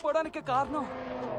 పారిపోవడానికి కారణం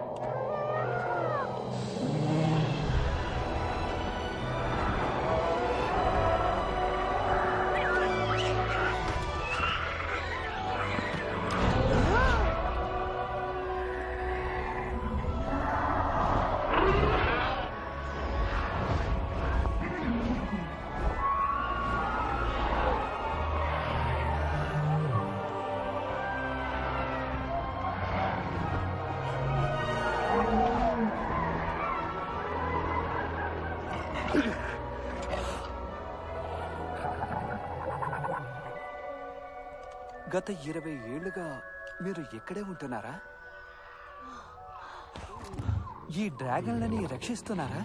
గత ఇరవై ఏళ్లుగా మీరు ఇక్కడే ఉంటున్నారా ఈ డ్రాగన్లని రక్షిస్తున్నారా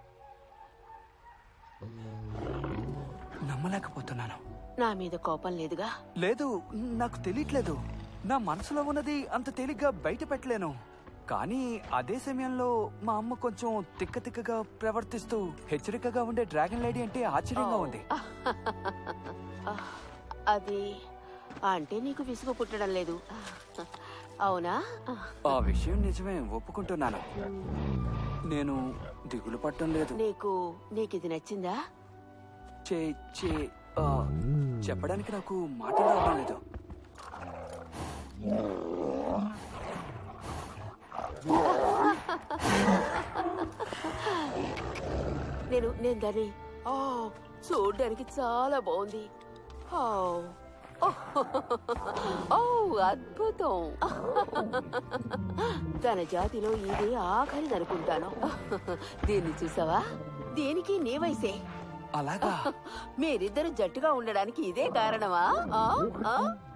నమ్మలేకపోతున్నాను నా మీద కోపం లేదుగా లేదు నాకు తెలియట్లేదు నా మనసులో ఉన్నది అంత తేలిగ్గా బయట పెట్టలేను కానీ అదే సమయంలో మా అమ్మ కొంచెం తిక్క తిక్కగా ప్రవర్తిస్తూ హెచ్చరికగా ఉండే డ్రాగన్ లేడీ అంటే ఆశ్చర్యంగా ఉంది అది అంటే నీకు విసుగు పుట్టడం లేదు అవునా ఆ విషయం నిజమే ఒప్పుకుంటున్నాను నేను దిగులు పట్టడం లేదు నీకు నీకు ఇది నచ్చిందా చే చే ఆ, చెప్పడానికి నాకు మాటలు రావడం లేదు నేను నేను దాన్ని ఓ చూడడానికి చాలా బాగుంది ఓ ఓ అద్భుతం తన జాతిలో ఇది ఆఖరిదనుకుంటాను దీన్ని చూసావా దీనికి నీ వయసే అలాగా మీరిద్దరు జట్టుగా ఉండడానికి ఇదే కారణమా ఆ? ఆ?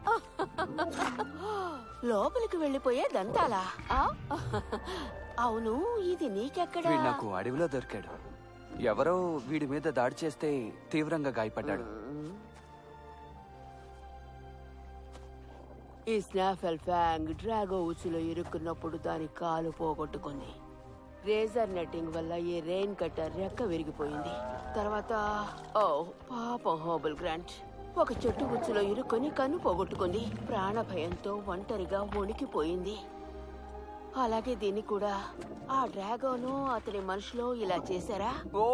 లోపలికి వెళ్ళిపోయే దంతాలా ఆ? అవును ఇది నీకెక్కడా వీడు నాకు అడవిలో దొరికాడు ఎవరో వీడి మీద దాడి చేస్తే తీవ్రంగా గాయపడ్డాడు ఈ స్నాఫెల్ ఫ్యాంగ్ డ్రాగో ఉచ్చులో ఇరుక్కున్నప్పుడు దాని కాలు పోగొట్టుకుంది రేజర్ నెట్టింగ్ వల్ల ఈ రెయిన్ కట్టర్ రెక్క విరిగిపోయింది తర్వాత ఓ పాపం హోబుల్ గ్రాంట్ ఒక చెట్టు ఉచ్చులో ఇరుక్కొని కన్ను పోగొట్టుకుంది ప్రాణ భయంతో ఒంటరిగా వణికిపోయింది అలాగే దీన్ని కూడా ఆ డ్రాగోను అతని మనుషులో ఇలా చేశారా ఓ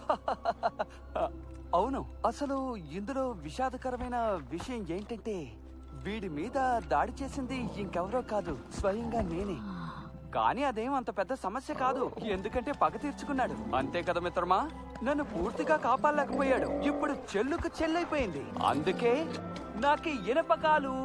అవును అసలు ఇందులో విషాదకరమైన విషయం ఏంటంటే వీడి మీద దాడి చేసింది ఇంకెవరో కాదు స్వయంగా నేనే కానీ అదేం అంత పెద్ద సమస్య కాదు ఎందుకంటే పగ తీర్చుకున్నాడు అంతే కదా మిత్రమా నన్ను పూర్తిగా కాపాడలేకపోయాడు ఇప్పుడు చెల్లుకు చెల్లైపోయింది అందుకే నాకు ఈ ఇనపకాలు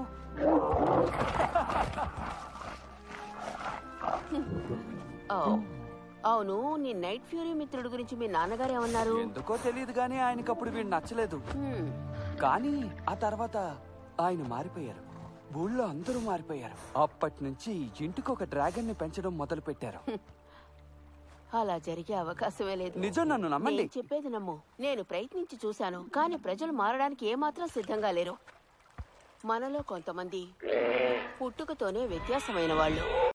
ఓ అవును నీ నైట్ ఫ్యూరీ మిత్రుడి గురించి మీ నాన్నగారు ఏమన్నారు ఎందుకో తెలియదు కానీ ఆయనకు అప్పుడు వీడు నచ్చలేదు హ్మ్. కానీ ఆ తర్వాత ఆయన మారిపోయారు ఊళ్ళో అందరూ మారిపోయారు అప్పటి నుంచి ఇంటికి ఒక డ్రాగన్ ని పెంచడం మొదలు పెట్టారు అలా జరిగే అవకాశమే లేదు నిజం నన్ను నమ్మండి నేను చెప్పేది నమ్ము నేను ప్రయత్నించి చూశాను కానీ ప్రజలు మారడానికి ఏమాత్రం సిద్ధంగా లేరు మనలో కొంతమంది పుట్టుకతోనే వ్యత్యాసమైన వాళ్ళు